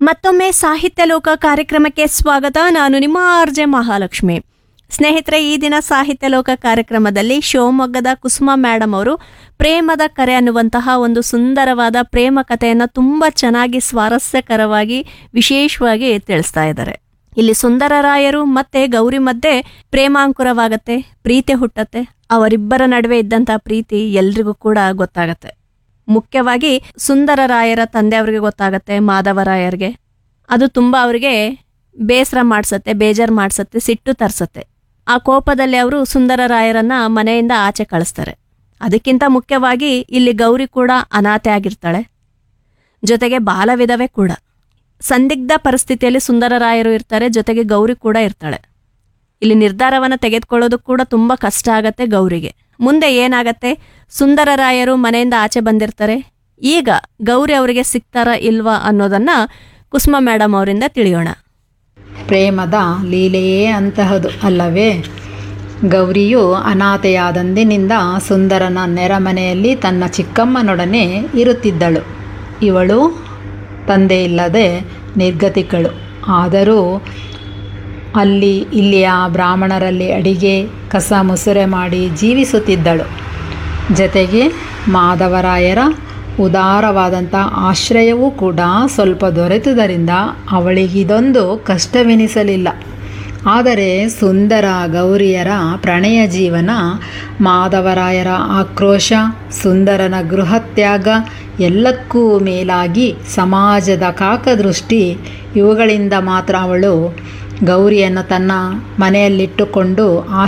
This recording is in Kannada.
ಮತ್ತೊಮ್ಮೆ ಸಾಹಿತ್ಯ ಲೋಕ ಕಾರ್ಯಕ್ರಮಕ್ಕೆ ಸ್ವಾಗತ ನಾನು ನಿಮ್ಮ ಆರ್ ಜೆ ಮಹಾಲಕ್ಷ್ಮಿ ಸ್ನೇಹಿತರೆ ಈ ದಿನ ಸಾಹಿತ್ಯ ಲೋಕ ಕಾರ್ಯಕ್ರಮದಲ್ಲಿ ಶಿವಮೊಗ್ಗದ ಕುಸುಮ ಮೇಡಮ್ ಅವರು ಪ್ರೇಮದ ಕರೆ ಅನ್ನುವಂತಹ ಒಂದು ಸುಂದರವಾದ ಪ್ರೇಮ ಕಥೆಯನ್ನು ತುಂಬ ಚೆನ್ನಾಗಿ ಸ್ವಾರಸ್ಯಕರವಾಗಿ ವಿಶೇಷವಾಗಿ ತಿಳಿಸ್ತಾ ಇದ್ದಾರೆ ಇಲ್ಲಿ ಸುಂದರರಾಯರು ಮತ್ತೆ ಗೌರಿ ಮಧ್ಯೆ ಪ್ರೇಮಾಂಕುರವಾಗತ್ತೆ ಪ್ರೀತಿ ಹುಟ್ಟತ್ತೆ ಅವರಿಬ್ಬರ ನಡುವೆ ಇದ್ದಂತಹ ಪ್ರೀತಿ ಎಲ್ರಿಗೂ ಕೂಡ ಗೊತ್ತಾಗತ್ತೆ ಮುಖ್ಯವಾಗಿ ಸುಂದರರಾಯರ ತಂದೆಯವರಿಗೆ ಗೊತ್ತಾಗತ್ತೆ ಮಾಧವರಾಯರ್ಗೆ ಅದು ತುಂಬ ಅವರಿಗೆ ಬೇಸರ ಮಾಡಿಸತ್ತೆ ಬೇಜಾರು ಮಾಡಿಸತ್ತೆ ಸಿಟ್ಟು ತರಿಸತ್ತೆ ಆ ಕೋಪದಲ್ಲಿ ಅವರು ಸುಂದರರಾಯರನ್ನ ಮನೆಯಿಂದ ಆಚೆ ಕಳಿಸ್ತಾರೆ ಅದಕ್ಕಿಂತ ಮುಖ್ಯವಾಗಿ ಇಲ್ಲಿ ಗೌರಿ ಕೂಡ ಅನಾಥೆ ಆಗಿರ್ತಾಳೆ ಜೊತೆಗೆ ಬಾಲವಿಧವೆ ಕೂಡ ಸಂದಿಗ್ಧ ಪರಿಸ್ಥಿತಿಯಲ್ಲಿ ಸುಂದರರಾಯರು ಇರ್ತಾರೆ ಜೊತೆಗೆ ಗೌರಿ ಕೂಡ ಇರ್ತಾಳೆ ಇಲ್ಲಿ ನಿರ್ಧಾರವನ್ನು ತೆಗೆದುಕೊಳ್ಳೋದು ಕೂಡ ತುಂಬ ಕಷ್ಟ ಆಗತ್ತೆ ಗೌರಿಗೆ ಮುಂದೆ ಏನಾಗತ್ತೆ ಸುಂದರರಾಯರು ಮನೆಯಿಂದ ಆಚೆ ಬಂದಿರ್ತಾರೆ ಈಗ ಗೌರಿ ಅವರಿಗೆ ಸಿಗ್ತಾರ ಇಲ್ವಾ ಅನ್ನೋದನ್ನ ಕುಸುಮ ಮೇಡಮ್ ಅವರಿಂದ ತಿಳಿಯೋಣ ಪ್ರೇಮದ ಲೀಲೆಯೇ ಅಂತಹದು ಅಲ್ಲವೇ ಗೌರಿಯು ಅನಾಥೆಯಾದಂದಿನಿಂದ ಸುಂದರನ ನೆರಮನೆಯಲ್ಲಿ ತನ್ನ ಚಿಕ್ಕಮ್ಮನೊಡನೆ ಇರುತ್ತಿದ್ದಳು ಇವಳು ತಂದೆ ಇಲ್ಲದೆ ನಿರ್ಗತಿಕಳು ಆದರೂ ಅಲ್ಲಿ ಇಲ್ಲಿಯ ಬ್ರಾಹ್ಮಣರಲ್ಲಿ ಅಡಿಗೆ ಕಸ ಮುಸುರೆ ಮಾಡಿ ಜೀವಿಸುತ್ತಿದ್ದಳು ಜತೆಗೆ ಮಾಧವರಾಯರ ಉದಾರವಾದಂಥ ಆಶ್ರಯವೂ ಕೂಡ ಸ್ವಲ್ಪ ದೊರೆತುದರಿಂದ ಅವಳಿಗಿದೊಂದು ಕಷ್ಟವೆನಿಸಲಿಲ್ಲ ಆದರೆ ಸುಂದರ ಗೌರಿಯರ ಪ್ರಣಯ ಜೀವನ ಮಾಧವರಾಯರ ಆಕ್ರೋಶ ಸುಂದರನ ಗೃಹತ್ಯಾಗ ಎಲ್ಲಕ್ಕೂ ಮೇಲಾಗಿ ಸಮಾಜದ ಕಾಕದೃಷ್ಟಿ ಇವುಗಳಿಂದ ಮಾತ್ರ ಅವಳು ಗೌರಿಯನ್ನು ತನ್ನ ಮನೆಯಲ್ಲಿಟ್ಟುಕೊಂಡು